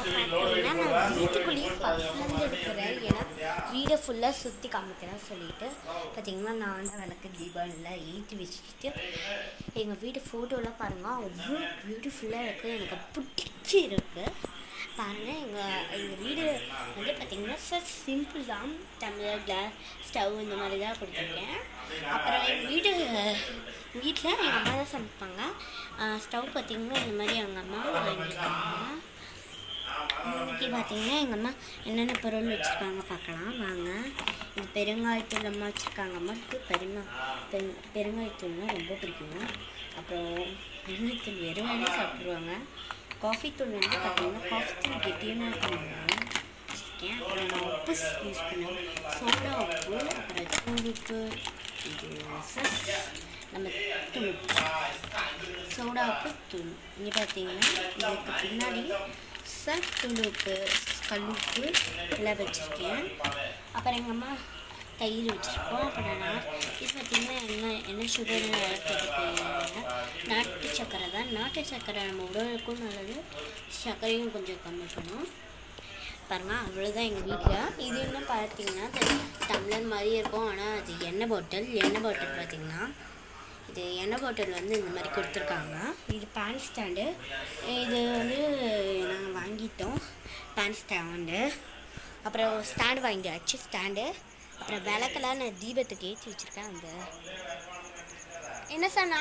பார்த்தீங்கன்னா நான் வீட்டுக்குள்ளேயே ஃபஸ்ட்லேருந்து எடுக்கிறேன் ஏன்னா வீடை ஃபுல்லாக சுற்றி காமிக்கிறேன் சொல்லிட்டு பார்த்தீங்கன்னா நான் தான் விளக்கு தீபாவளியில் ஏற்றி வச்சுட்டு எங்கள் வீட்டு ஃபோட்டோலாம் பாருங்கள் அவ்வளோ பியூட்டிஃபுல்லாக இருக்குது எனக்கு பிடிச்சி இருக்கு பாருங்கள் எங்கள் எங்கள் வீடு வந்து பார்த்தீங்கன்னா சார் சிம்பிள் தான் டம்ளர் கிளாஸ் ஸ்டவ் இந்த மாதிரி தான் கொடுத்துருக்கேன் அப்புறம் எங்கள் வீடு வீட்டில் எங்கள் அம்மா தான் சமைப்பாங்க ஸ்டவ் பார்த்தீங்கன்னா இந்த மாதிரி எங்கள் அம்மா வாங்கியிருக்காங்க இன்னைக்கு பார்த்தீங்கன்னா எங்கள் அம்மா என்னென்ன பொருள் வச்சுருக்காங்க பார்க்கலாம் வாங்க இது பெருங்காயத்தூள் அம்மா வச்சுருக்காங்க அம்மாவுக்கு பெருங்கா பெரு பெருங்காயத்தூள்னா ரொம்ப பிடிக்கும் அப்புறம் பெருங்காயத்தூள் வெறும் வேணே சாப்பிடுவாங்க காஃபி தூள் வந்து பார்த்தீங்கன்னா காஃபி தூள் கெட்டியமாக இருக்கணும் வச்சுருக்கேன் அப்புறம் நான் உப்பு யூஸ் பண்ணேன் சோடா உப்பு அப்புறம் தூள் உப்பு இது சஸ் நம்ம தூள் உப்பு சோடா உப்பு தூள் இங்கே பார்த்தீங்கன்னா இதுக்கு பின்னாடி சர்ஃப் தூள் உப்பு கல்லுப்பு எல்லாம் வச்சுருக்கேன் அப்புறம் எங்கள் அம்மா தயிர் வச்சுருக்கோம் அப்புறம் நான் இது பார்த்திங்கன்னா என்ன என்ன சுகர்னு வளர்க்கறதுக்கு நாட்டு சக்கரை தான் நாட்டு சக்கரை நம்ம உடலுக்கும் நல்லது சர்க்கரையும் கொஞ்சம் கம்மி பண்ணும் பாருங்க அவ்வளோதான் எங்கள் வீட்டில் இது என்ன பார்த்தீங்கன்னா டம்ளர் மாதிரி இருக்கும் ஆனால் அது எண்ணெய் பாட்டில் எண்ணெய் பாட்டில் பார்த்தீங்கன்னா இது எண்ணெய் பாட்டில் வந்து இந்த மாதிரி கொடுத்துருக்காங்க இது பேன் ஸ்டாண்டு இது வந்து நாங்கள் வாங்கிட்டோம் பேன் ஸ்டாண்டு அப்புறம் ஸ்டாண்டு வாங்கியாச்சு ஸ்டாண்டு அப்புறம் விளக்கெல்லாம் நான் தீபத்துக்கு ஏற்றி வச்சுருக்கேன் அந்த என்ன சொன்னா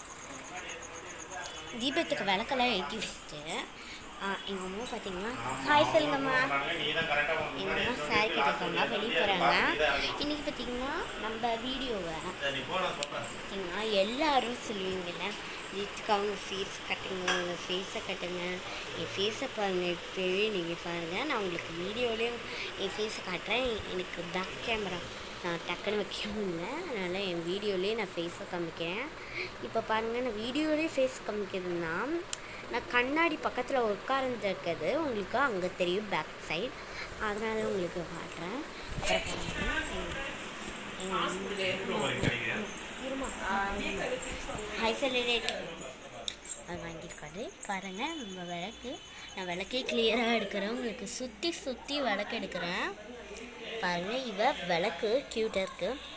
தீபத்துக்கு விளக்கெல்லாம் ஏற்றி வச்சுட்டு எங்கள் அம்மா பார்த்தீங்கன்னா ஹாய் சொல்லுங்கம்மா எங்கள் அம்மா சாரி கேட்டிருக்காங்க வெளியே போகிறாங்க இன்றைக்கி பார்த்தீங்கன்னா நம்ம வீடியோவை பார்த்தீங்கன்னா எல்லாரும் சொல்லுவீங்கல்ல ரித்துக்கு அவங்க ஃபேஸ் கட்டுங்க அவங்க ஃபேஸை கட்டுங்க என் ஃபேஸை பாருங்கள் இப்போவே நீங்கள் பாருங்கள் நான் உங்களுக்கு வீடியோலேயும் என் ஃபேஸை காட்டுறேன் எனக்கு பேக் கேமரா நான் டக்குன்னு வைக்கவும் இல்லை அதனால் என் வீடியோலேயே நான் ஃபேஸை காமிக்கிறேன் இப்போ பாருங்கள் நான் வீடியோலேயே ஃபேஸ் காமிக்கிறதுனா நான் கண்ணாடி பக்கத்தில் உட்கார்ந்துருக்கிறது உங்களுக்கு அங்கே தெரியும் பேக் சைடு அதனால உங்களுக்கு காட்டுறேன் அப்புறம் பாருங்க இருமா ஹை செலிடேட் அது வாங்கியிருக்காரு பாருங்கள் நம்ம விளக்கு நான் விளக்கே கிளியராக எடுக்கிறேன் உங்களுக்கு சுற்றி சுற்றி விளக்கு எடுக்கிறேன் பாருங்கள் இவ விளக்கு க்யூட்டாக இருக்குது